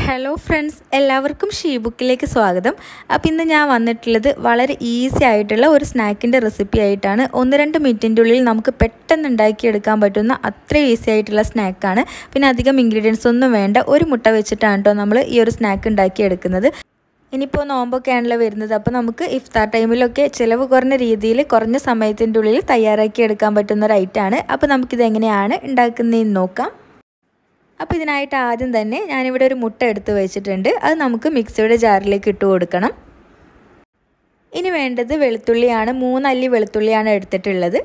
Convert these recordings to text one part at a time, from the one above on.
hello friends എല്ലാവർക്കും she ബുക്കിലേക്ക് സ്വാഗതം അപ്പോൾ ഇന്ന് ഞാൻ വന്നിട്ടുള്ളത് വളരെ ഈസി ആയിട്ടുള്ള ഒരു സ്നാക്കിൻ്റെ റെസിപ്പി ആയിട്ടാണ് ഒന്ന് രണ്ട് മിനിറ്റിൻ്റെ ഉള്ളിൽ നമുക്ക് പെട്ടെന്ന് ഉണ്ടാക്കിയെടുക്കാൻ പറ്റുന്ന അത്ര ഈസി ആയിട്ടുള്ള സ്നാക്കാണ് പിന്നെ അധികം ഇൻഗ്രീഡിയൻസ് ഒന്നും വേണ്ട ഒരു മുട്ട വെച്ചിട്ടാണ് കേട്ടോ നമ്മൾ ഈ ഒരു സ്നാക്ക് ഉണ്ടാക്കിയെടുക്കുന്നത് ഇനിയിപ്പോൾ നോമ്പൊക്കെയാണല്ലോ വരുന്നത് അപ്പോൾ നമുക്ക് ഇഫ്താർ ടൈമിലൊക്കെ ചിലവ് കുറഞ്ഞ രീതിയിൽ കുറഞ്ഞ സമയത്തിൻ്റെ ഉള്ളിൽ തയ്യാറാക്കി എടുക്കാൻ പറ്റുന്ന ഒരു ഐറ്റമാണ് അപ്പോൾ നമുക്കിത് എങ്ങനെയാണ് ഉണ്ടാക്കുന്നതെന്ന് നോക്കാം അപ്പോൾ ഇതിനായിട്ട് ആദ്യം തന്നെ ഞാനിവിടെ ഒരു മുട്ട എടുത്ത് വെച്ചിട്ടുണ്ട് അത് നമുക്ക് മിക്സിയുടെ ജാറിലേക്ക് ഇട്ട് കൊടുക്കണം ഇനി വേണ്ടത് വെളുത്തുള്ളിയാണ് മൂന്നല്ലി വെളുത്തുള്ളിയാണ് എടുത്തിട്ടുള്ളത്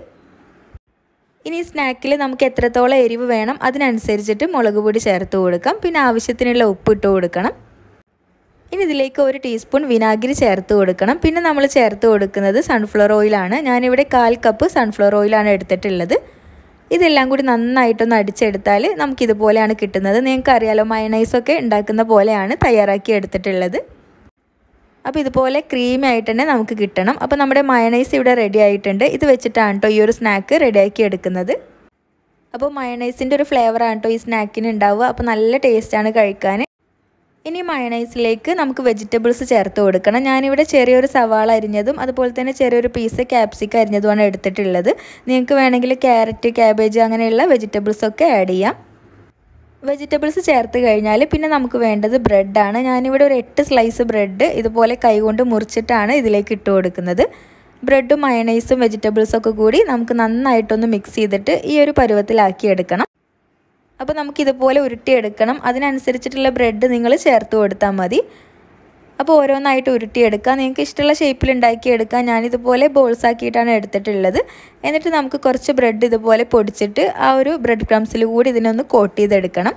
ഇനി സ്നാക്കിൽ നമുക്ക് എത്രത്തോളം എരിവ് വേണം അതിനനുസരിച്ചിട്ട് മുളക് പൊടി ചേർത്ത് കൊടുക്കാം പിന്നെ ആവശ്യത്തിനുള്ള ഉപ്പ് ഇട്ട് കൊടുക്കണം ഇനി ഇതിലേക്ക് ഒരു ടീസ്പൂൺ വിനാഗിരി ചേർത്ത് കൊടുക്കണം പിന്നെ നമ്മൾ ചേർത്ത് കൊടുക്കുന്നത് സൺഫ്ലവർ ഓയിലാണ് ഞാനിവിടെ കാൽ കപ്പ് സൺഫ്ലവർ ഓയിലാണ് എടുത്തിട്ടുള്ളത് ഇതെല്ലാം കൂടി നന്നായിട്ടൊന്ന് അടിച്ചെടുത്താൽ നമുക്കിതുപോലെയാണ് കിട്ടുന്നത് നിങ്ങൾക്ക് അറിയാലോ മയണൈസൊക്കെ ഉണ്ടാക്കുന്ന പോലെയാണ് തയ്യാറാക്കി എടുത്തിട്ടുള്ളത് അപ്പോൾ ഇതുപോലെ ക്രീമി ആയിട്ട് തന്നെ നമുക്ക് കിട്ടണം അപ്പോൾ നമ്മുടെ മയണൈസ് ഇവിടെ റെഡി ആയിട്ടുണ്ട് ഇത് വെച്ചിട്ടാണ് കേട്ടോ ഈ ഒരു സ്നാക്ക് റെഡിയാക്കി എടുക്കുന്നത് അപ്പോൾ മയണൈസിൻ്റെ ഒരു ഫ്ലേവറാണ് കേട്ടോ ഈ സ്നാക്കിന് ഉണ്ടാവുക അപ്പോൾ നല്ല ടേസ്റ്റാണ് കഴിക്കാൻ ഇനി മയണൈസിലേക്ക് നമുക്ക് വെജിറ്റബിൾസ് ചേർത്ത് കൊടുക്കണം ഞാനിവിടെ ചെറിയൊരു സവാള അരിഞ്ഞതും അതുപോലെ തന്നെ ചെറിയൊരു പീസ് ക്യാപ്സിക്ക അരിഞ്ഞതുമാണ് എടുത്തിട്ടുള്ളത് നിങ്ങൾക്ക് വേണമെങ്കിൽ ക്യാരറ്റ് ക്യാബേജ് അങ്ങനെയുള്ള വെജിറ്റബിൾസ് ഒക്കെ ആഡ് ചെയ്യാം വെജിറ്റബിൾസ് ചേർത്ത് കഴിഞ്ഞാൽ പിന്നെ നമുക്ക് വേണ്ടത് ബ്രെഡാണ് ഞാനിവിടെ ഒരു എട്ട് സ്ലൈസ് ബ്രെഡ് ഇതുപോലെ കൈകൊണ്ട് മുറിച്ചിട്ടാണ് ഇതിലേക്ക് ഇട്ട് കൊടുക്കുന്നത് ബ്രെഡും മയണൈസും വെജിറ്റബിൾസും ഒക്കെ കൂടി നമുക്ക് നന്നായിട്ടൊന്ന് മിക്സ് ചെയ്തിട്ട് ഈ ഒരു പരുവത്തിലാക്കി എടുക്കണം അപ്പോൾ നമുക്കിതുപോലെ ഉരുട്ടിയെടുക്കണം അതിനനുസരിച്ചിട്ടുള്ള ബ്രെഡ് നിങ്ങൾ ചേർത്ത് കൊടുത്താൽ മതി അപ്പോൾ ഓരോന്നായിട്ട് ഉരുട്ടിയെടുക്കുക നിങ്ങൾക്ക് ഇഷ്ടമുള്ള ഷേപ്പിൽ ഉണ്ടാക്കിയെടുക്കാം ഞാനിതുപോലെ ബോൾസ് ആക്കിയിട്ടാണ് എടുത്തിട്ടുള്ളത് എന്നിട്ട് നമുക്ക് കുറച്ച് ബ്രെഡ് ഇതുപോലെ പൊടിച്ചിട്ട് ആ ഒരു ബ്രെഡ് ക്രംസിൽ കൂടി ഇതിനൊന്ന് കോട്ട് ചെയ്തെടുക്കണം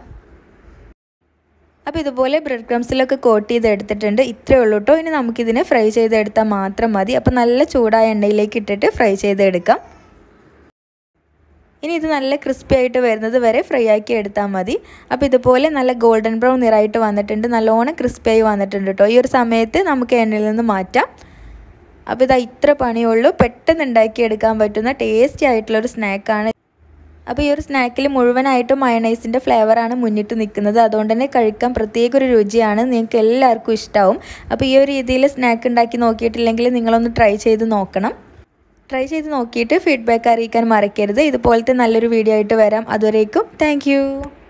അപ്പോൾ ഇതുപോലെ ബ്രെഡ് ക്രംസിലൊക്കെ കോട്ട് ചെയ്ത് എടുത്തിട്ടുണ്ട് ഇത്രയേ ഉള്ളൂ കേട്ടോ ഇനി നമുക്കിതിനെ ഫ്രൈ ചെയ്തെടുത്താൽ മാത്രം മതി അപ്പോൾ നല്ല ചൂടായ എണ്ണയിലേക്ക് ഇട്ടിട്ട് ഫ്രൈ ചെയ്തെടുക്കാം ഇനി ഇത് നല്ല ക്രിസ്പി ആയിട്ട് വരുന്നത് വരെ ഫ്രൈ ആക്കി എടുത്താൽ മതി അപ്പോൾ ഇതുപോലെ നല്ല ഗോൾഡൻ ബ്രൗൺ നിറായിട്ട് വന്നിട്ടുണ്ട് നല്ലോണം ക്രിസ്പിയായി വന്നിട്ടുണ്ട് കേട്ടോ ഈ ഒരു സമയത്ത് നമുക്ക് എണ്ണയിൽ നിന്ന് മാറ്റാം അപ്പോൾ ഇതാ ഇത്ര പണിയുള്ളൂ പെട്ടെന്ന് ഉണ്ടാക്കിയെടുക്കാൻ പറ്റുന്ന ടേസ്റ്റി ആയിട്ടുള്ളൊരു സ്നാക്കാണ് അപ്പോൾ ഈ ഒരു സ്നാക്കിൽ മുഴുവനായിട്ടും മയണൈസിൻ്റെ ഫ്ലേവറാണ് മുന്നിട്ട് നിൽക്കുന്നത് അതുകൊണ്ട് തന്നെ കഴിക്കാൻ പ്രത്യേക ഒരു രുചിയാണ് നിങ്ങൾക്ക് എല്ലാവർക്കും ഇഷ്ടമാവും അപ്പോൾ ഈ ഒരു രീതിയിൽ സ്നാക്ക് ഉണ്ടാക്കി നോക്കിയിട്ടില്ലെങ്കിൽ നിങ്ങളൊന്ന് ട്രൈ ചെയ്ത് നോക്കണം ട്രൈ ചെയ്ത് നോക്കിയിട്ട് ഫീഡ്ബാക്ക് അറിയിക്കാൻ മറക്കരുത് ഇതുപോലത്തെ നല്ലൊരു വീഡിയോ ആയിട്ട് വരാം അതുവരേക്കും താങ്ക്